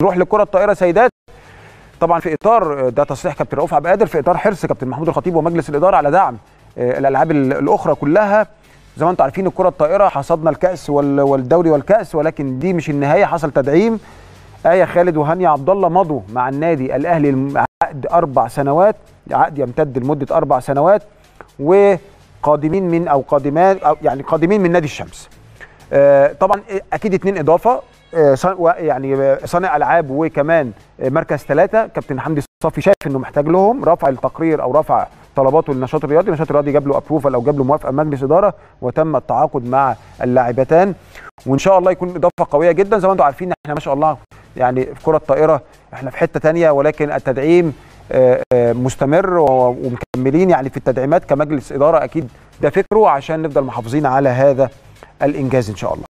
نروح للكره الطائره سيدات طبعا في اطار ده تصريح كابتن رؤوف عبد القادر في اطار حرص كابتن محمود الخطيب ومجلس الاداره على دعم الالعاب الاخرى كلها زي ما انتم عارفين الكره الطائره حصدنا الكاس والدوري والكاس ولكن دي مش النهايه حصل تدعيم ايه خالد وهانيا عبد الله مضوا مع النادي الاهلي عقد اربع سنوات عقد يمتد لمده اربع سنوات وقادمين من او قادمان أو يعني قادمين من نادي الشمس طبعا اكيد اتنين اضافه يعني صانع العاب وكمان مركز ثلاثه كابتن حمدي صافي شايف انه محتاج لهم رفع التقرير او رفع طلباته للنشاط الرياضي، النشاط الرياضي جاب له ابروفال او جاب له موافقه من مجلس اداره وتم التعاقد مع اللاعبتان وان شاء الله يكون اضافه قويه جدا زي ما انتم عارفين احنا ما شاء الله يعني في كره الطائره احنا في حته ثانيه ولكن التدعيم مستمر ومكملين يعني في التدعيمات كمجلس اداره اكيد ده فكره عشان نفضل محافظين على هذا الانجاز ان شاء الله.